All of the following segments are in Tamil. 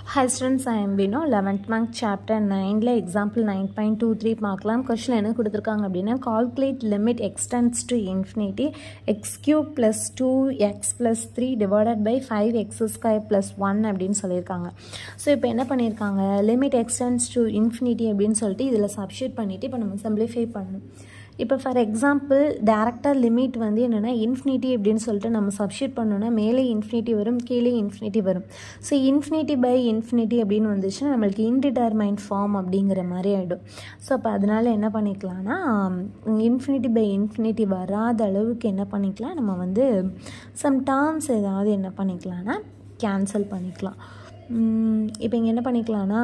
Hi students, I am Bino. 11th month chapter 9ல example 9.23 பார்க்கலாம் கொஷின் என்ன கொடுத்துருக்காங்க அப்படின்னா calculate limit extends to infinity x cube plus 2x plus 3 divided by 5x square plus 1 அப்படின்னு சொல்லியிருக்காங்க ஸோ இப்போ என்ன பண்ணியிருக்காங்க லிமிட் எக்ஸ்டென்ஸ் டு இன்ஃபினிட்டி அப்படின்னு சொல்லிட்டு இதில் சப்ஸ்டியூட் பண்ணிவிட்டு இப்போ நம்ம சிம்பிளிஃபை பண்ணணும் இப்போ ஃபார் எக்ஸாம்பிள் டேரக்டாக லிமிட் வந்து என்னென்னா இன்ஃபினிட்டி அப்படின்னு சொல்லிட்டு நம்ம சப்ஸ்டியூட் பண்ணோன்னா மேலே இன்ஃபினிட்டி வரும் கீழே இன்ஃபினிட்டி வரும் ஸோ இன்ஃபினிட்டி பை இன்ஃபினிட்டி அப்படின்னு வந்துச்சுன்னா நம்மளுக்கு இன்டிடர்மைன் ஃபார்ம் அப்படிங்கிற மாதிரி ஆகிடும் ஸோ அப்போ அதனால் என்ன பண்ணிக்கலாம்னா இன்ஃபினிட்டி பை இன்ஃபினிட்டி வராத அளவுக்கு என்ன பண்ணிக்கலாம் நம்ம வந்து சம் டேர்ம்ஸ் ஏதாவது என்ன பண்ணிக்கலாம்னா கேன்சல் பண்ணிக்கலாம் இப்போ இங்கே என்ன பண்ணிக்கலாம்னா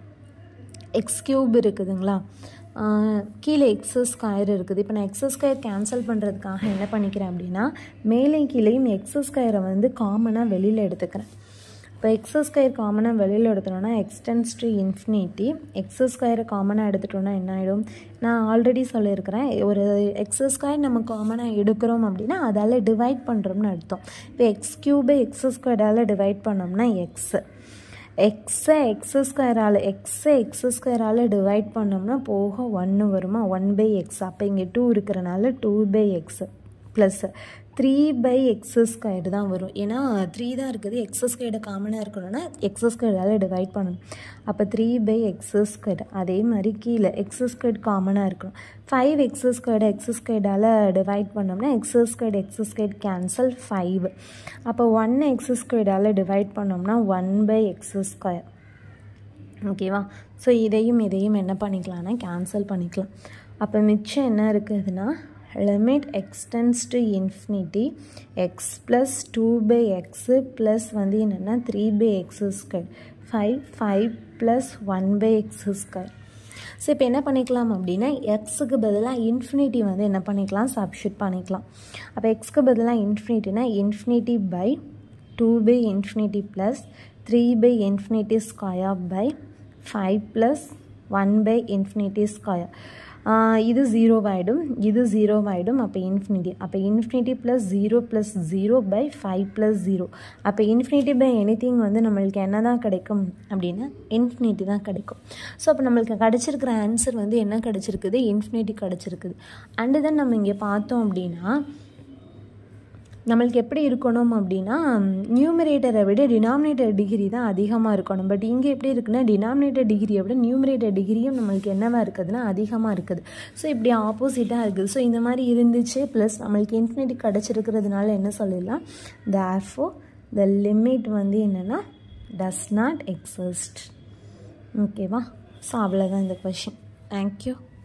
எக்ஸ் கியூப் இருக்குதுங்களா கீழே எக்ஸ் ஸ்கொயர் இருக்குது இப்போ நான் எக்ஸ் ஸ்கொயர் கேன்சல் பண்ணுறதுக்காக என்ன பண்ணிக்கிறேன் அப்படின்னா மேலே கீழேயும் எக்ஸ் ஸ்கொயரை வந்து காமனாக வெளியில் எடுத்துக்கிறேன் இப்போ எக்ஸ் ஸ்கொயர் காமனாக வெளியில் எடுத்துட்டோம்னா எக்ஸ்டென்ஸ் டு இன்ஃபினிட்டி எக்ஸ் ஸ்கொயரை காமனாக எடுத்துட்டோம்னா என்ன ஆகிடும் நான் ஆல்ரெடி சொல்லியிருக்கிறேன் ஒரு எக்ஸ் ஸ்கொயர் நம்ம காமனாக எடுக்கிறோம் அப்படின்னா அதால் டிவைட் பண்ணுறோம்னு அர்த்தம் இப்போ எக்ஸ் க்யூபை எக்ஸ் ஸ்கொயரால் டிவைட் பண்ணோம்னா எக்ஸு எக்ஸை எக்ஸ் ஸ்கொயரால் எக்ஸை எக்ஸ் ஸ்கொயரால் டிவைட் பண்ணோம்னா போக ஒன்று வருமா ஒன் பை எக்ஸ் அப்போ இங்கே டூ இருக்கிறனால two by x plus three by x square தான் வரும் ஏன்னா த்ரீ தான் இருக்குது எக்ஸ் ஸ்கொயர்டு காமனாக இருக்கணும்னா எக்ஸ் ஸ்கொயரால் டிவைட் பண்ணணும் அப்போ த்ரீ பை எக்ஸ் ஸ்கொயர் அதே மாதிரி கீழே எக்ஸ் ஸ்கொயர் காமனாக இருக்கணும் ஃபைவ் எக்ஸ் ஸ்கொயர்டு எக்ஸ் ஸ்கொயர்டால் டிவைட் பண்ணோம்னா x squared x square cancel five அப்போ ஒன் எக்ஸ் ஸ்கொயர்டால் டிவைட் பண்ணோம்னா ஒன் பை எக்ஸ் ஸ்கொயர் ஓகேவா ஸோ இதையும் இதையும் என்ன பண்ணிக்கலாம்னா கேன்சல் பண்ணிக்கலாம் அப்போ மிச்சம் என்ன இருக்குதுன்னா limit extends to infinity x plus two by x plus வந்து என்னென்னா three by x square five five plus one by x square so இப்போ என்ன பண்ணிக்கலாம் அப்படின்னா எக்ஸுக்கு பதிலாக இன்ஃபினிட்டி வந்து என்ன பண்ணிக்கலாம் சப்ஷூட் பண்ணிக்கலாம் அப்போ எக்ஸ்க்கு பதிலாக இன்ஃபினிட்டினா infinity by two by infinity plus three by infinity square by five plus one by infinity square இது ஜீரோவாயிடும் இது ஜீரோவாயிடும் அப்போ இன்ஃபினிட்டி அப்போ infinity plus zero plus zero by five plus zero அப்போ இன்ஃபினிட்டி பை எனிதிங் வந்து நம்மளுக்கு என்ன தான் கிடைக்கும் அப்படின்னா இன்ஃபினிட்டி தான் கிடைக்கும் ஸோ அப்போ நம்மளுக்கு கிடச்சிருக்கிற ஆன்சர் வந்து என்ன கிடச்சிருக்குது இன்ஃபினிட்டி கிடச்சிருக்குது அண்டு தென் நம்ம இங்கே பார்த்தோம் அப்படின்னா நம்மளுக்கு எப்படி இருக்கணும் அப்படின்னா நியூமரேட்டரை விட டினாமினேட்டர் டிகிரி தான் அதிகமாக இருக்கணும் பட் இங்கே எப்படி இருக்குன்னா டினாமினேட்டர் டிகிரியை விட நியூமரேட்டர் டிகிரியும் நம்மளுக்கு என்னவாக இருக்குதுன்னா அதிகமாக இருக்குது ஸோ இப்படி ஆப்போசிட்டாக இருக்குது ஸோ இந்த மாதிரி இருந்துச்சு ப்ளஸ் நம்மளுக்கு இன்ஃபினிட்டி கிடச்சிருக்கிறதுனால என்ன சொல்லிடலாம் தேர்ஃபோ த லிமிட் வந்து என்னென்னா டஸ் நாட் எக்ஸிஸ்ட் ஓகேவா ஸோ அவ்வளோதான் இந்த கொஷின் தேங்க்யூ